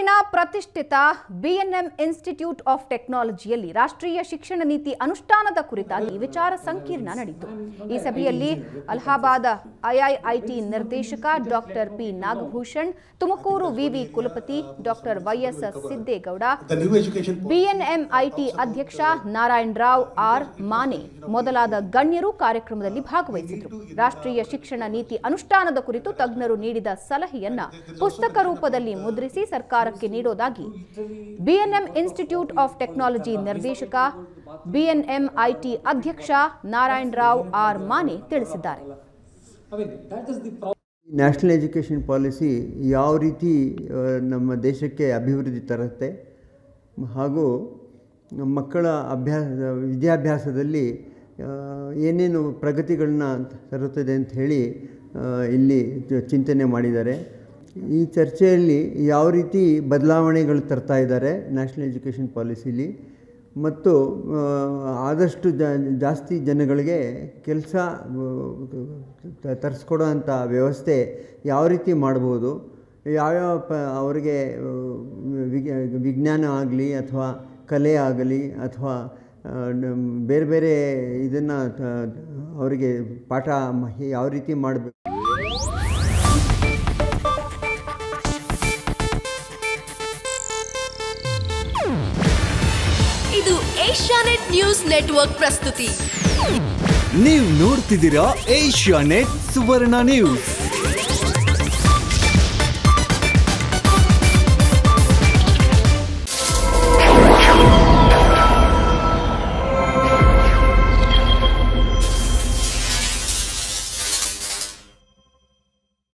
ಬೆಂಗಳೂರಿನ ಪ್ರತಿಷ್ಠಿತ ಬಿಎನ್ಎಂ institute of ಟೆಕ್ನಾಲಜಿಯಲ್ಲಿ ರಾಷ್ಟ್ರೀಯ ಶಿಕ್ಷಣ ನೀತಿ ಅನುಷ್ಠಾನದ ಕುರಿತಾಗಿ ವಿಚಾರ ಸಂಕಿರಣ ನಡೆಯಿತು ಈ ಸಭೆಯಲ್ಲಿ ಅಲಹಾಬಾದ್ ಐಐಐಟಿ ನಿರ್ದೇಶಕ ಡಾಕ್ಟರ್ ಪಿ ನಾಗಭೂಷಣ್ ತುಮಕೂರು ವಿವಿ ಕುಲಪತಿ doctor YS Siddegowda The new education policy BNMIT ಅಧ್ಯಕ್ಷ ನಾರಾಯಣ್ ರಾವ್ ಆರ್ ಮಾನೆ ಮೊದಲಾದ ಗಣ್ಯರು ಕಾರ್ಯಕ್ರಮದಲ್ಲಿ ಭಾಗವಹಿಸಿದರು ರಾಷ್ಟ್ರೀಯ ಶಿಕ್ಷಣ ನೀತಿ ಅನುಷ್ಠಾನದ ಕುರಿತು ತಜ್ಞರು ನೀಡಿದ ಸಲಹೆಯನ್ನ ಪುಸ್ತಕ ರೂಪದಲ್ಲಿ ಮುದ್ರಿಸಿ ಸರ್ಕಾರಕ್ಕೆ ನೀಡೋದಾಗಿ ಬಿಎನ್ಎಂ ಇನ್ಸ್ಟಿಟ್ಯೂಟ್ ಆಫ್ ಟೆಕ್ನಾಲಜಿ ನಿರ್ದೇಶಕ ಬಿಎನ್ಎಂಐಟಿ ಅಧ್ಯಕ್ಷ ನಾರಾಯಣ್ ರಾವ್ ಆರ್ ಮಾನೆ ತಿಳಿಸಿದ್ದಾರೆ I mean, that is the problem. National education policy ಯಾವ ರೀತಿ ಆ, ನಮ್ಮ ದೇಶಕ್ಕೆ ಅಭಿವೃದ್ಧಿ ತರುತ್ತೆ ಹಾಗೂ ಮಕ್ಕಳ ಅಭ್ಯಾಸ ವಿದ್ಯಾಭ್ಯಾಸದಲ್ಲಿ ಆ, ಏನೇನು ಪ್ರಗತಿಗಳನ್ನ ತರುತ್ತದೆ ಅಂತ ಹೇಳಿ ಆ, ಇಲ್ಲಿ ಚ- ಚಿಂತನೆ ಮಾಡಿದ್ದಾರೆ ಈ ಚರ್ಚೆಯಲ್ಲಿ ಯಾವ ರೀತಿ ಬದಲಾವಣೆಗಳು ತರ್ತಾ ಇದ್ದಾರೆ ನ್ಯಾಷನಲ್ ಎಜುಕೇಷನ್ ಪಾಲಿಸಿಲಿ ಮತ್ತು ಆ, ಆದಷ್ಟು ಜ ಜಾಸ್ತಿ ಜನಗಳಿಗೆ ಕೆಲಸ ತರಿಸ್ಕೊಡೋ ಅಂಥ ವ್ಯವಸ್ಥೆ ಯಾವ ರೀತಿ ಮಾಡ್ಬೋದು ಯಾವ್ಯಾವ ಪ ಅವರಿಗೆ ಆ, ವಿಗ್- ವಿಜ್ಞಾನ ಆಗಲಿ ಅಥವಾ ಕಲೆ ಆಗಲಿ ಅಥವಾ ಆ, ನಮ್ ಬೇರೆ ಬೇರೆ ಇದನ್ನು ಅವರಿಗೆ ಪಾಠ ಮ- ಯಾವ ರೀತಿ ಮಾಡಬೇಕು ಇದು ಏಷ್ಯಾನೆಟ್ ನ್ಯೂಸ್ ನೆಟ್ವರ್ಕ್ ಪ್ರಸ್ತುತಿ ನೀವು ನೋಡ್ತಿದ್ದೀರಾ ಏಷ್ಯಾ ನೆಟ್ ಸುವರ್ಣ ನ್ಯೂಸ್